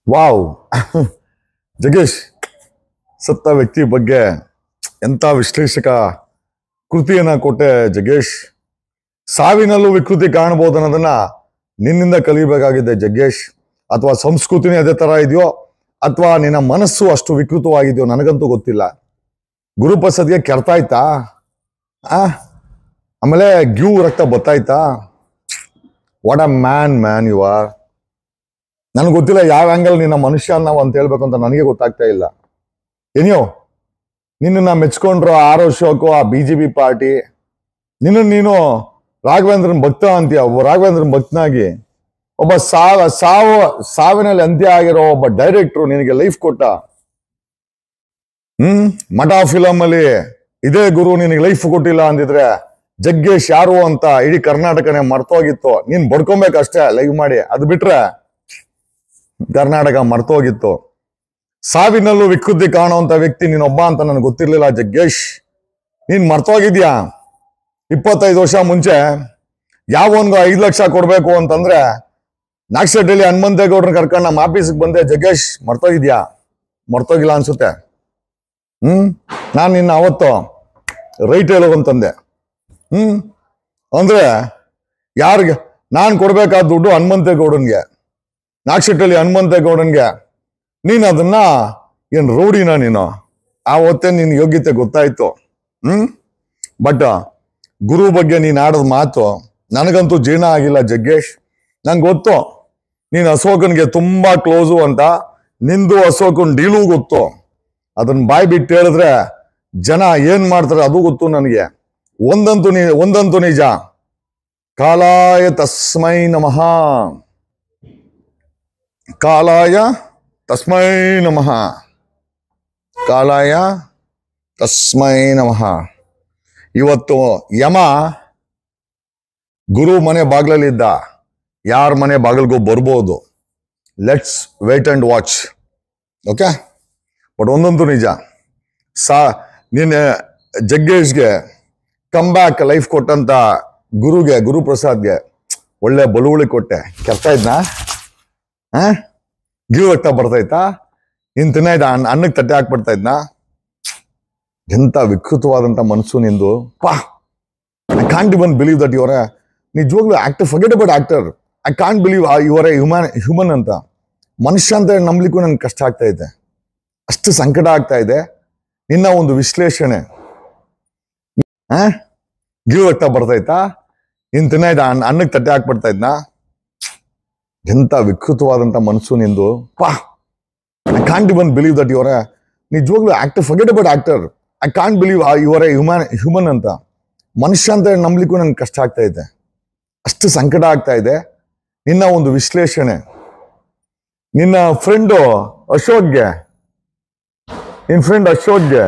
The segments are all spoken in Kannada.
ವಾವ್ ಜಗೇಶ್ ಸತ್ತ ವ್ಯಕ್ತಿ ಬಗ್ಗೆ ಎಂಥ ವಿಶ್ಲೇಷಕ ಕೃತಿಯನ್ನ ಕೊಟ್ಟೆ ಜಗ್ಗೇಶ್ ಸಾವಿನಲ್ಲೂ ವಿಕೃತಿ ಕಾಣಬಹುದು ಅನ್ನೋದನ್ನ ನಿನ್ನಿಂದ ಕಲಿಬೇಕಾಗಿದೆ ಜಗ್ಗೇಶ್ ಅಥವಾ ಸಂಸ್ಕೃತಿನೇ ಅದೇ ತರ ಇದೆಯೋ ಅಥವಾ ನಿನ್ನ ಮನಸ್ಸು ಅಷ್ಟು ವಿಕೃತವಾಗಿದೆಯೋ ನನಗಂತೂ ಗೊತ್ತಿಲ್ಲ ಗುರುಪ್ರಸಾದ್ಗೆ ಕೆರ್ತಾಯ್ತಾ ಆ ಆಮೇಲೆ ಗ್ಯೂ ರಕ್ತ ಬತ್ತಾಯ್ತಾ what uh man man you are ನನಗೆ ಗೊತ್ತಿಲ್ಲ ಯಾವ ಆಂಗಲ್ ನಿನ್ನ ಮನುಷ್ಯ ನಾವು ಅಂತ ಹೇಳ್ಬೇಕು ಅಂತ ನನಗೆ ಗೊತ್ತಾಗ್ತಾ ಇಲ್ಲ ಏನಿಯೋ ನಿನ್ನ ಮೆಚ್ಕೊಂಡ್ರು ಆರೋ ಶೋಕು ಆ ಬಿ ಜೆ ಪಿ ಪಾರ್ಟಿ ನಿನ್ನ ನೀನು ರಾಘವೇಂದ್ರನ್ ಭಕ್ತ ಅಂತೀಯ ಒಬ್ಬ ರಾಘವೇಂದ್ರನ್ ಭಕ್ತನಾಗಿ ಒಬ್ಬ ಸಾವ ಸಾವು ಸಾವಿನಲ್ಲಿ ಅಂತ್ಯ ಆಗಿರೋ ಒಬ್ಬ ಡೈರೆಕ್ಟ್ರು ನಿನಗೆ ಲೈಫ್ ಕೊಟ್ಟ ಹ್ಮ್ ಮಠ ಫಿಲಮ್ ಅಲ್ಲಿ ಇದೇ ಗುರು ನಿನಗೆ ಲೈಫ್ ಕೊಟ್ಟಿಲ್ಲ ಅಂದಿದ್ರೆ ಜಗ್ಗೇಶ್ ಯಾರು ಅಂತ ಇಡೀ ಕರ್ನಾಟಕನೇ ಮರ್ತೋಗಿತ್ತು ನೀನ್ ಬಡ್ಕೊಬೇಕಷ್ಟೇ ಲೈವ್ ಮಾಡಿ ಅದು ಬಿಟ್ರೆ ಕರ್ನಾಟಕ ಮರ್ತೋಗಿತ್ತು ಸಾವಿನಲ್ಲೂ ವಿಕೃತಿ ಕಾಣುವಂತ ವ್ಯಕ್ತಿ ನೀನೊಬ್ಬ ಅಂತ ನನಗೆ ಗೊತ್ತಿರ್ಲಿಲ್ಲ ಜಗ್ಗೇಶ್ ನೀನ್ ಮರ್ತೋಗಿದ್ಯಾ ಇಪ್ಪತ್ತೈದು ವರ್ಷ ಮುಂಚೆ ಯಾವನ್ಗೂ ಐದು ಲಕ್ಷ ಕೊಡ್ಬೇಕು ಅಂತಂದ್ರೆ ನಾಗಶೆಟ್ಟಿಲಿ ಹನುಮಂತೇಗೌಡ್ರನ್ನ ಕರ್ಕೊಂಡು ನಮ್ಮ ಆಫೀಸ್ಗೆ ಬಂದೆ ಜಗ್ಗೇಶ್ ಮರ್ತೋಗಿದ್ಯಾ ಮರ್ತೋಗಿಲ್ಲ ಅನ್ಸುತ್ತೆ ಹ್ಮ್ ನಾನು ನಿನ್ನ ಅವತ್ತು ರೈಟ್ ಹೇಳೋ ಅಂತಂದೆ ಹ್ಮ್ ಅಂದ್ರೆ ಯಾರಿಗೆ ನಾನು ಕೊಡ್ಬೇಕಾದ ದುಡ್ಡು ಹನುಮಂತೇಗೌಡನ್ಗೆ ನಾಗಶೆಟ್ಟಲ್ಲಿ ಹನುಮಂತೇಗೌಡನ್ಗೆ ನೀನು ಅದನ್ನ ಏನ್ ರೌಡಿನ ನೀನು ಆವತ್ತೇ ನಿನ್ ಯೋಗ್ಯತೆ ಗೊತ್ತಾಯ್ತು ಹ್ಮ್ ಬಟ್ ಗುರು ಬಗ್ಗೆ ನೀನ್ ಆಡೋದ್ ಮಾತು ನನಗಂತೂ ಜೀರ್ಣ ಆಗಿಲ್ಲ ಜಗ್ಗೇಶ್ ನಂಗೆ ಗೊತ್ತು ನೀನ್ ಅಶೋಕನ್ಗೆ ತುಂಬಾ ಕ್ಲೋಸು ಅಂತ ನಿಂದು ಅಶೋಕನ್ ಡೀಲು ಗೊತ್ತು ಅದನ್ನ ಬಾಯ್ ಬಿಟ್ಟು ಹೇಳಿದ್ರೆ ಜನ ಏನ್ ಮಾಡ್ತಾರೆ ಅದು ಗೊತ್ತು ನನಗೆ ಒಂದಂತೂ ನೀ ಒಂದಂತೂ ನಿಜ ಕಾಲಾಯ ತಸ್ಮೈ ನಮಃ ಕಾಲಾಯ ತಸ್ಮೈ ನಮಃ ಕಾಲಾಯ ತಸ್ಮೈ ನಮಃ ಇವತ್ತು ಯಮ ಗುರು ಮನೆ ಬಾಗ್ಲಲ್ಲಿದ್ದ ಯಾರ ಮನೆ ಬಾಗಿಲ್ಗೂ ಬರ್ಬೋದು let's wait and watch okay but ಒಂದಂತೂ ನಿಜ ಸಾ ನೀನು ಜಗ್ಗೇಶ್ಗೆ ಕಮ್ ಬ್ಯಾಕ್ ಲೈಫ್ ಕೊಟ್ಟಂತ ಗುರುಗೆ ಗುರುಪ್ರಸಾದ್ಗೆ ಒಳ್ಳೆ ಬಳುವಳಿ ಕೊಟ್ಟೆ ಕೆರ್ತಾ ಇದ್ನಾ ಆ ಗಿವ್ ರಕ್ತ ಬರ್ತೈತಾ ಇನ್ ತಿನ್ನಾಯ್ತ ಅನ್ನ ಅನ್ನಕ್ಕೆ ತಟ್ಟೆ ಹಾಕ್ಬಿಡ್ತಾ ಇದ್ನಾ ಎಂತ ವಿಕೃತವಾದಂತ ಮನಸ್ಸು ನಿಂದು ಪಾ I can't even believe that your ನಿಜವಾಗ್ಲೂ actor forget about actor I can't believe your human human ಅಂತ ಮನುಷ್ಯ ಅಂತ ನಂಬಲಿಕ್ಕೂ ನನ್ಗೆ ಕಷ್ಟ ಆಗ್ತಾ ಇದೆ ಅಷ್ಟು ಸಂಕಟ ಆಗ್ತಾ ಇದೆ ನಿನ್ನ ಒಂದು ವಿಶ್ಲೇಷಣೆ ಆ ಗಿವ್ ರಕ್ತ ಬರ್ತೈತಾ ಇನ್ ತಿನ್ನಾಯ್ತ ಅನ್ನ ಅನ್ನಕ್ಕೆ ತಟ್ಟೆ ಹಾಕ್ಬಿಡ್ತಾ ಇದ್ನಾ ಎಂತ ವಿಕೃತವಾದಂತ ಮನಸ್ಸು ನಿಂದು ಪಾ I can't even believe that your ನಿಜವಾಗ್ಲೂ actor forget about actor I can't believe your human human ಅಂತ ಮನುಷ್ಯ ಅಂತ ನಂಬಲಿಕ್ಕೂ ನನ್ಗೆ ಕಷ್ಟ ಆಗ್ತಾ ಇದೆ ಅಷ್ಟು ಸಂಕಟ ಆಗ್ತಾ ಇದೆ ನಿನ್ನ ಒಂದು ವಿಶ್ಲೇಷಣೆ ನಿನ್ನ ಫ್ರೆಂಡು ಅಶೋಕ್ಗೆ ನಿನ್ನ ಫ್ರೆಂಡ್ ಅಶೋಕ್ಗೆ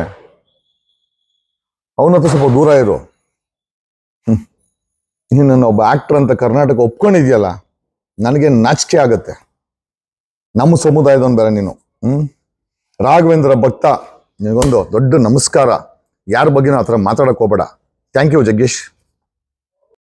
ಅವನ ಹತ್ರ ಸ್ವಲ್ಪ ದೂರ ಇರು ಹ್ಮ್. ನೀನು ಒಬ್ಬ ಆಕ್ಟರ್ ಅಂತ ಕರ್ನಾಟಕ ಒಪ್ಕೊಂಡಿದ್ಯಲ್ಲ ನನಗೆ ನಾಚಿಕೆ ಆಗತ್ತೆ ನಮ್ಮ ಸಮುದಾಯದವನ್ ಬೇರೆ ನೀನು ಹ್ಮ್ ರಾಘವೇಂದ್ರ ಭಕ್ತ ನಿನಗೊಂದು ದೊಡ್ಡ ನಮಸ್ಕಾರ ಯಾರ ಬಗ್ಗೆನೂ ಆ ಥರ ಮಾತಾಡಕ್ ಹೋಗ್ಬೇಡ ಥ್ಯಾಂಕ್ ಯು ಜಗ್ಗೇಶ್